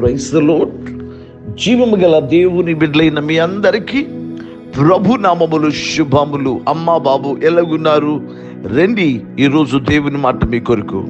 క్రైస్తలో జీవము గల దేవుని బిడ్డలైన మీ అందరికీ ప్రభు నామములు శుభములు అమ్మా బాబు ఎలాగున్నారు రండి ఈరోజు దేవుని మాట మీ కొరకు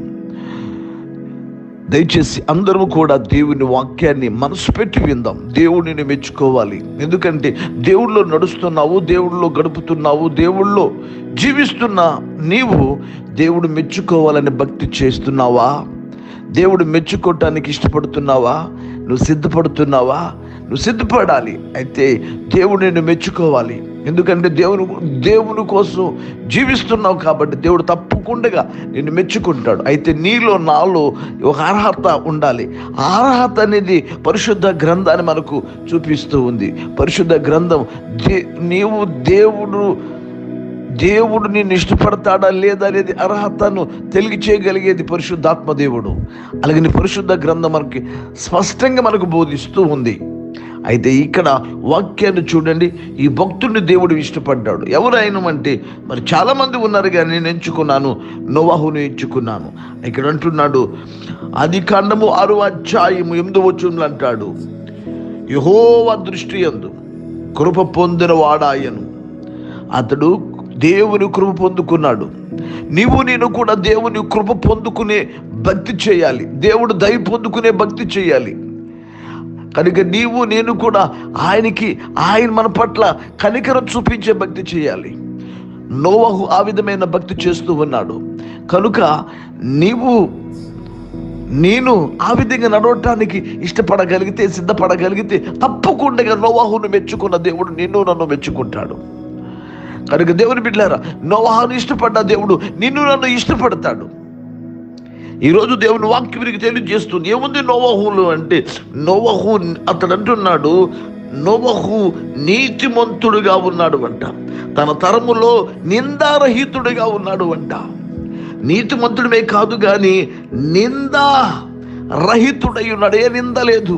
దయచేసి అందరము కూడా దేవుని వాక్యాన్ని మనసు పెట్టి విందాం దేవుడిని మెచ్చుకోవాలి ఎందుకంటే దేవుళ్ళో నడుస్తున్నావు దేవుళ్ళో గడుపుతున్నావు దేవుళ్ళో జీవిస్తున్న నీవు దేవుడు మెచ్చుకోవాలని భక్తి చేస్తున్నావా దేవుడు మెచ్చుకోవటానికి ఇష్టపడుతున్నావా నువ్వు సిద్ధపడుతున్నావా నువ్వు సిద్ధపడాలి అయితే దేవుడు నిన్ను మెచ్చుకోవాలి ఎందుకంటే దేవుని దేవుని కోసం జీవిస్తున్నావు కాబట్టి దేవుడు తప్పకుండా నిన్ను మెచ్చుకుంటాడు అయితే నీలో నాలో ఒక అర్హత ఉండాలి ఆ అర్హత అనేది పరిశుద్ధ గ్రంథాన్ని మనకు చూపిస్తూ ఉంది పరిశుద్ధ గ్రంథం దే నీవు దేవుడు దేవుడు నిన్ను ఇష్టపడతాడా లేదా అనేది అర్హతను తెలియచేయగలిగేది పరిశుద్ధాత్మ దేవుడు అలాగే నీ పరిశుద్ధ గ్రంథం మనకి స్పష్టంగా మనకు బోధిస్తూ ఉంది అయితే ఇక్కడ వాక్యాన్ని చూడండి ఈ భక్తుడిని దేవుడు ఇష్టపడ్డాడు ఎవరైనా అంటే మరి చాలా మంది ఉన్నారు కానీ నేను ఎంచుకున్నాను నోవాహును ఎంచుకున్నాను ఇక్కడ అంటున్నాడు అది కాండము ఆరు అధ్యాయము ఎనిమిది వచ్చులు అంటాడు యహోవ దృష్టి ఎందు కృప పొందిన వాడాయను అతడు దేవుని కృప పొందుకున్నాడు నీవు నేను కూడా దేవుని కృప పొందుకునే భక్తి చేయాలి దేవుడు దయ పొందుకునే భక్తి చేయాలి కనుక నీవు నేను కూడా ఆయనకి ఆయన మన పట్ల కనికరం చూపించే భక్తి చేయాలి నోవహు ఆ విధమైన భక్తి చేస్తూ ఉన్నాడు కనుక నీవు నేను ఆ విధంగా నడవటానికి ఇష్టపడగలిగితే సిద్ధపడగలిగితే తప్పకుండా నోవాహును మెచ్చుకున్న దేవుడు నిన్ను నన్ను మెచ్చుకుంటాడు కనుక దేవుని బిడ్డారా నోవాహును ఇష్టపడ్డ దేవుడు నిన్ను నన్ను ఇష్టపడతాడు ఈరోజు దేవుని వాక్యం మీకు తెలియజేస్తుంది ఏముంది నోవహులు అంటే నోవహు అతడు అంటున్నాడు నోవహు నీతిమంతుడుగా ఉన్నాడు అంట తన తరములో నిందారహితుడిగా ఉన్నాడు అంట నీతిమంతుడిమే కాదు కానీ నిందా రహితుడై ఉన్నాడు ఏ నింద లేదు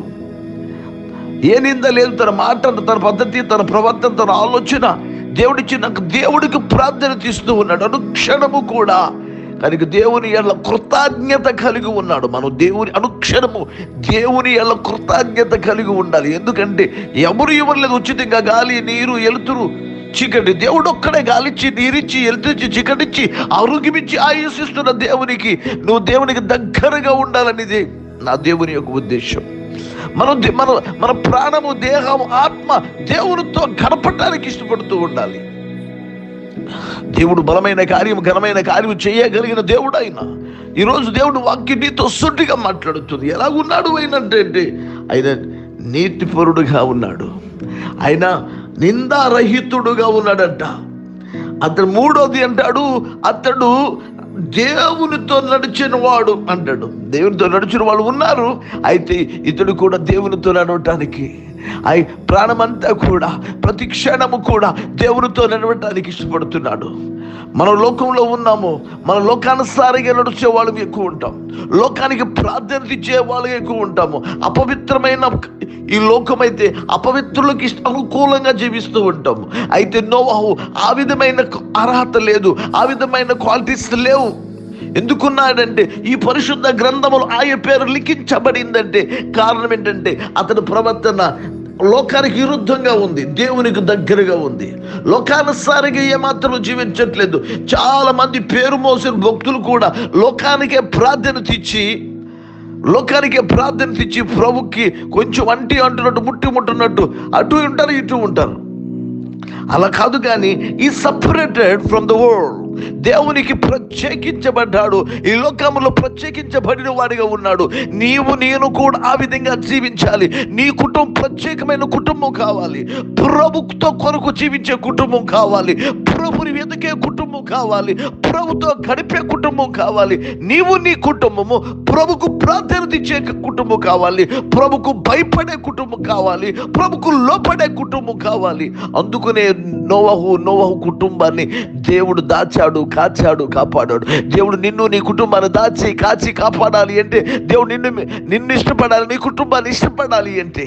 ఏ నింద లేదు తన మాట తన పద్ధతి తన ప్రవర్తన తన ఆలోచన దేవుడిచ్చిన దేవుడికి ప్రార్థన తీస్తూ ఉన్నాడు అనుక్షణము కూడా కనుక దేవుని ఎళ్ళ కృతజ్ఞత కలిగి ఉన్నాడు మనం దేవుని అనుక్షణము దేవుని ఎళ్ళ కృతజ్ఞత కలిగి ఉండాలి ఎందుకంటే ఎవరు ఇవ్వలేదు ఉచితంగా గాలి నీరు ఎలుతురు చీకటి దేవుడు ఒక్కడే గాలిచ్చి నీరిచ్చి ఎలుతుచ్చి చీకటిచ్చి ఆరోగ్యమిచ్చి ఆయుసిస్తున్న దేవునికి నువ్వు దేవునికి దగ్గరగా ఉండాలనేది నా దేవుని యొక్క ఉద్దేశం మనం దే- మన మన ప్రాణము దేహం ఆత్మ దేవునితో గడపడానికి ఇష్టపడుతూ ఉండాలి దేవుడు బలమైన కార్యం ఘనమైన కార్యం చేయగలిగిన దేవుడు ఆయన ఈరోజు దేవుడు వాక్యం నీతో సుట్టిగా మాట్లాడుతుంది ఎలా ఉన్నాడు ఆయన అంటే ఆయన నీతిపరుడుగా ఉన్నాడు ఆయన నిందారహితుడుగా ఉన్నాడంట అతడు మూడోది అంటాడు అతడు దేవునితో నడిచిన వాడు అంటాడు దేవునితో నడిచిన వాళ్ళు ఉన్నారు అయితే ఇతడు కూడా దేవునితో నడవటానికి అయి ప్రాణమంతా కూడా ప్రతి క్షణము కూడా దేవునితో నడవటానికి ఇష్టపడుతున్నాడు మన లోకంలో ఉన్నాము మన లోకానుసారిగా నడిచే వాళ్ళం ఎక్కువ ఉంటాం లోకానికి ప్రాధాన్యత ఇచ్చే వాళ్ళు ఎక్కువ ఉంటాము అపవిత్రమైన ఈ లోకమైతే అపవిత్రులకు ఇష్ట అనుకూలంగా జీవిస్తూ ఉంటాము అయితే నోవాహు ఆ విధమైన అర్హత లేదు ఆ విధమైన క్వాలిటీస్ లేవు ఎందుకున్నాడంటే ఈ పరిశుద్ధ గ్రంథములు ఆయన పేరు లిఖించబడిందంటే కారణం ఏంటంటే అతని ప్రవర్తన లోకానికి విరుద్ధంగా ఉంది దేవునికి దగ్గరగా ఉంది లోకానుసారిగా ఏమాత్రం జీవించట్లేదు చాలా మంది పేరు మోసిన భక్తులు కూడా లోకానికే ప్రాధాన్యత ఇచ్చి లోకానికి ప్రాధాన్యత ఇచ్చి ప్రభుకి కొంచెం అంటి అంటున్నట్టు ముట్టి ముట్టున్నట్టు అటు ఉంటారు ఇటు ఉంటారు అలా కాదు కానీ ఈ సపరేటెడ్ ఫ్రమ్ ద వరల్డ్ దేవునికి ప్రత్యేకించబడ్డాడు ఈ లోకంలో ప్రత్యేకించబడిన వాడిగా ఉన్నాడు నీవు నేను కూడా ఆ విధంగా జీవించాలి నీ కుటుంబం ప్రత్యేకమైన కుటుంబం కావాలి ప్రభుతో కొరకు జీవించే కుటుంబం కావాలి ప్రభుని వెతికే కుటుంబం కావాలి ప్రభుతో గడిపే కుటుంబం కావాలి నీవు నీ కుటుంబము ప్రభుకు ప్రాధాన్యత ఇచ్చే కుటుంబం కావాలి ప్రభుకు భయపడే కుటుంబం కావాలి ప్రభుకు లోపడే కుటుంబం కావాలి అందుకనే నోవహు నోవహు కుటుంబాన్ని దేవుడు దాచాడు కాచాడు కాపాడాడు దేవుడు నిన్ను నీ కుటుంబాన్ని దాచి కాచి కాపాడాలి అంటే దేవుడు నిన్ను నిన్ను ఇష్టపడాలి నీ కుటుంబాన్ని ఇష్టపడాలి అంటే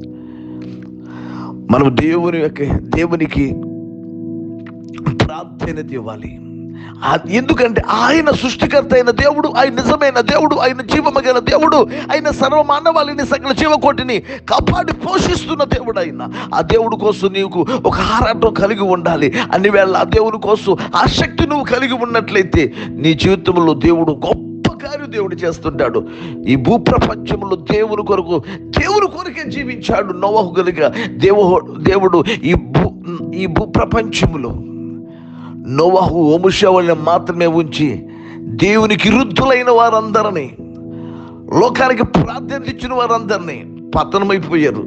మనం దేవుని యొక్క దేవునికి ప్రాధాన్యత ఇవ్వాలి ఆ- ఎందుకంటే ఆయన సృష్టికర్త అయిన దేవుడు ఆయన నిజమైన దేవుడు ఆయన జీవమగల దేవుడు ఆయన సర్వమానవాళిని సకల జీవకోటిని కాపాడి పోషిస్తున్న దేవుడు ఆయన ఆ దేవుడు కోసం నీకు ఒక ఆరాటం కలిగి ఉండాలి అన్ని వేళ ఆ దేవుని కోసం ఆ శక్తి నువ్వు కలిగి ఉన్నట్లయితే నీ జీవితంలో దేవుడు గొప్ప కార్యం దేవుడు చేస్తుంటాడు ఈ భూప్రపంచంలో దేవుని కొరకు దేవుని కొరకే జీవించాడు నోవహు కనుక దేవు దేవుడు ఈ భూ ఈ భూప్రపంచములో నోవహు వంశావళిని మాత్రమే ఉంచి దేవునికి విరుద్ధులైన వారందరినీ లోకానికి ప్రాధాన్యత ఇచ్చిన వారందరినీ పతనమైపోయారు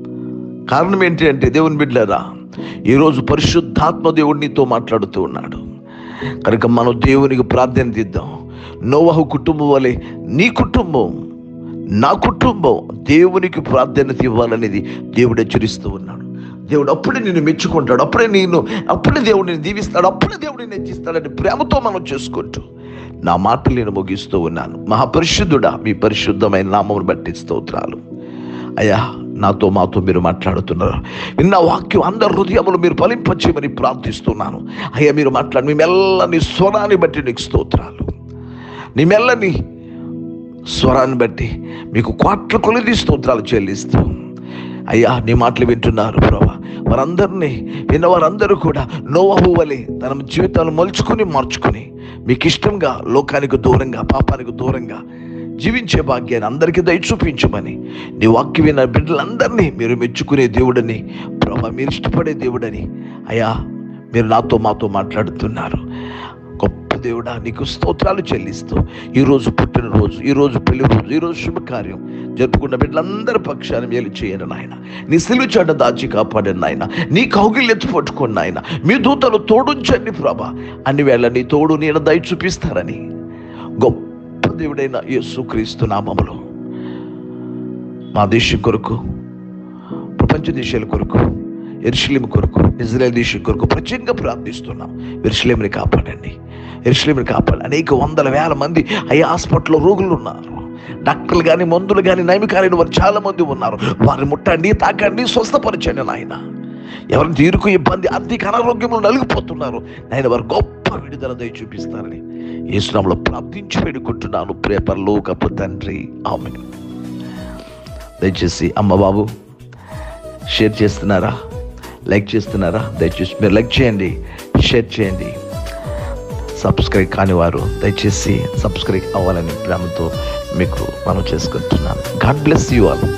కారణం ఏంటి అంటే దేవుని బిడ్డారా ఈరోజు పరిశుద్ధాత్మ దేవుడు నీతో మాట్లాడుతూ ఉన్నాడు కనుక మనం దేవునికి ప్రాధాన్యత ఇద్దాం నోవహు కుటుంబం వలె నీ కుటుంబం నా కుటుంబం దేవునికి ప్రాధాన్యత ఇవ్వాలనేది దేవుడు హెచ్చరిస్తూ ఉన్నాడు దేవుడు అప్పుడే నిన్ను మెచ్చుకుంటాడు అప్పుడే నేను అప్పుడే దేవుడు నేను దీవిస్తాడు అప్పుడే దేవుడు నేను హెచ్చిస్తాడని ప్రేమతో మనం చేసుకుంటూ నా మాటలు నేను ముగిస్తూ ఉన్నాను మహాపరిశుద్ధుడా మీ పరిశుద్ధమైన నామమును బట్టి స్తోత్రాలు అయ్యా నాతో మాతో మీరు మాట్లాడుతున్నారు విన్న వాక్యం అందరి హృదయములు మీరు ఫలింపచేయమని ప్రార్థిస్తున్నాను అయ్యా మీరు మాట్లాడి మీ మెల్లని స్వరాన్ని బట్టి నీకు స్తోత్రాలు నీ మెల్లని స్వరాన్ని బట్టి మీకు కోట్ల కొలిది స్తోత్రాలు చెల్లిస్తూ అయ్యా నీ మాటలు వింటున్నారు ప్రభా వారందరినీ విన్న వారందరూ కూడా నోవహు వలె తన జీవితాలు మలుచుకుని మార్చుకుని మీకు ఇష్టంగా లోకానికి దూరంగా పాపానికి దూరంగా జీవించే భాగ్యాన్ని అందరికీ దయ చూపించమని నీ వాక్య విన్న బిడ్డలందరినీ మీరు మెచ్చుకునే దేవుడని ప్రభా మీరు ఇష్టపడే దేవుడని అయ్యా మీరు నాతో మాతో మాట్లాడుతున్నారు గొప్ప దేవుడా నీకు స్తోత్రాలు చెల్లిస్తూ ఈరోజు పుట్టినరోజు ఈరోజు పెళ్లి రోజు ఈరోజు శుభకార్యం జరుపుకున్న బిడ్డలందరి పక్షాన్ని మేలు చేయండి నాయన నీ సిలువ చాట దాచి కాపాడండి నాయన నీ కౌగిళ్ళు ఎత్తు పట్టుకోండి నాయన మీ దూతలు తోడుంచండి ప్రభా అన్ని వేళ నీ తోడు నీడ దయ చూపిస్తారని గొప్ప దేవుడైన యేసుక్రీస్తు నామములో మా దేశం కొరకు ప్రపంచ దేశాల కొరకు ఎరుషలేం కొరకు ఇజ్రాయల్ దేశం కొరకు ప్రత్యేకంగా ప్రార్థిస్తున్నాం ఎరుషలేంని కాపాడండి ఎరుషలేంని కాపాడు అనేక వందల వేల మంది అయ్యా హాస్పిటల్లో రోగులు ఉన్నారు డాక్టర్లు కానీ మందులు కానీ నైమికాలైన వారు చాలా మంది ఉన్నారు వారిని ముట్టండి తాకండి స్వస్థపరచండి నాయన ఎవరిని తీరుకు ఇబ్బంది ఆర్థిక అనారోగ్యంలో నలిగిపోతున్నారు నాయన వారు గొప్ప విడుదల దయ చూపిస్తారని యేసునామలో ప్రార్థించి వేడుకుంటున్నాను ప్రేపర్లోకపు తండ్రి ఆమె దయచేసి అమ్మ బాబు షేర్ చేస్తున్నారా లైక్ చేస్తున్నారా దయచేసి మీరు లైక్ చేయండి షేర్ చేయండి సబ్స్క్రైబ్ కాని వారు దయచేసి సబ్స్క్రైబ్ అవ్వాలని ప్రేమతో మీకు మనం చేసుకుంటున్నాను గాడ్ బ్లెస్ యూ ఆల్